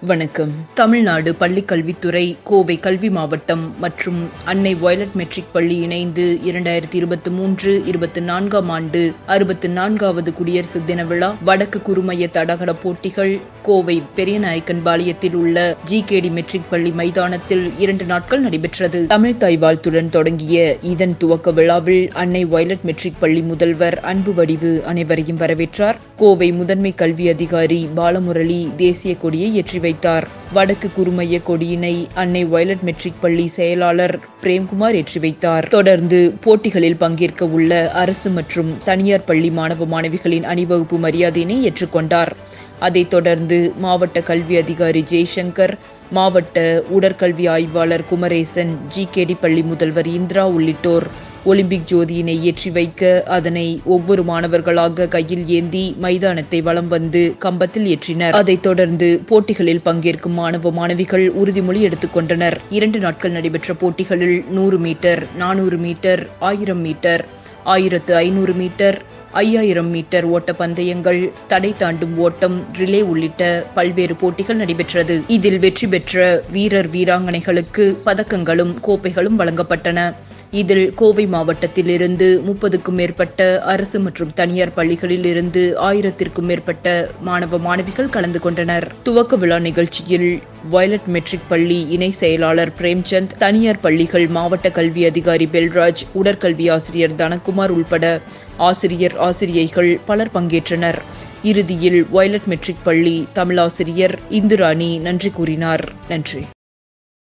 வணக்கம் தமிழ்நாடு பள்ளிக் கல்வித்துறை கோவை கல்வி மாவட்டம் மற்றும் அன்னை வயலட் மெட்ரிக் பள்ளி இணைந்து இரண்டாயிரத்தி இருபத்தி மூன்று இருபத்தி நான்காம் ஆண்டு அறுபத்தி நான்காவது குடியரசு தின விழா வடக்கு குறுமைய தடகள போட்டிகள் கோவை பெரியநாயக்கன் பாளையத்தில் உள்ள ஜிகேடி மெட்ரிக் பள்ளி மைதானத்தில் இரண்டு நாட்கள் நடைபெற்றது தமிழ் தாய் வாழ்த்துடன் தொடங்கிய இதன் துவக்க விழாவில் அன்னை வயலட் மெட்ரிக் பள்ளி முதல்வர் அன்பு வடிவு அனைவரையும் வரவேற்றார் கோவை முதன்மை கல்வி அதிகாரி பாலமுரளி தேசிய கொடியை ஏற்றி வைத்தார் வடக்கு குறுமைய கொடியினை அன்னை வயலட் மெட்ரிக் பள்ளி செயலாளர் பிரேம்குமார் ஏற்றி வைத்தார் தொடர்ந்து போட்டிகளில் பங்கேற்க உள்ள அரசு மற்றும் தனியார் பள்ளி மாணவ மாணவிகளின் அணிவகுப்பு மரியாதையினை ஏற்றுக்கொண்டார் அதைத் தொடர்ந்து மாவட்ட கல்வி அதிகாரி ஜெய்சங்கர் மாவட்ட உடற்கல்வி ஆய்வாளர் குமரேசன் ஜிகேடி பள்ளி முதல்வர் இந்திரா உள்ளிட்டோர் ஒலிம்பிக் ஜோதியினை ஏற்றி வைக்க அதனை ஒவ்வொரு மாணவர்களாக கையில் ஏந்தி மைதானத்தை வலம் வந்து கம்பத்தில் ஏற்றினர் அதைத் தொடர்ந்து போட்டிகளில் பங்கேற்கும் மாணவ மாணவிகள் உறுதிமொழி எடுத்துக்கொண்டனர் இரண்டு நாட்கள் நடைபெற்ற போட்டிகளில் நூறு மீட்டர் நானூறு மீட்டர் ஆயிரம் மீட்டர் ஆயிரத்து ஐநூறு மீட்டர் ஐயாயிரம் மீட்டர் ஓட்ட பந்தயங்கள் தடை தாண்டும் ஓட்டம் ரிலே உள்ளிட்ட பல்வேறு போட்டிகள் நடைபெற்றது இதில் வெற்றி பெற்ற வீரர் வீராங்கனைகளுக்கு பதக்கங்களும் கோப்பைகளும் வழங்கப்பட்டன இதில் கோவை மாவட்டத்தில் இருந்து முப்பதுக்கும் மேற்பட்ட அரசு மற்றும் தனியார் பள்ளிகளில் இருந்து ஆயிரத்திற்கும் மேற்பட்ட மாணவ மாணவிகள் கலந்து கொண்டனர் துவக்க விழா நிகழ்ச்சியில் வயலட் மெட்ரிக் பள்ளி இணை செயலாளர் பிரேம்சந்த் தனியார் பள்ளிகள் மாவட்ட கல்வி அதிகாரி பெல்ராஜ் உடற்கல்வி ஆசிரியர் தனகுமார் உள்பட ஆசிரியர் ஆசிரியைகள் பலர் பங்கேற்றனர் இறுதியில் வயலட் மெட்ரிக் பள்ளி தமிழாசிரியர் இந்துராணி நன்றி கூறினார் நன்றி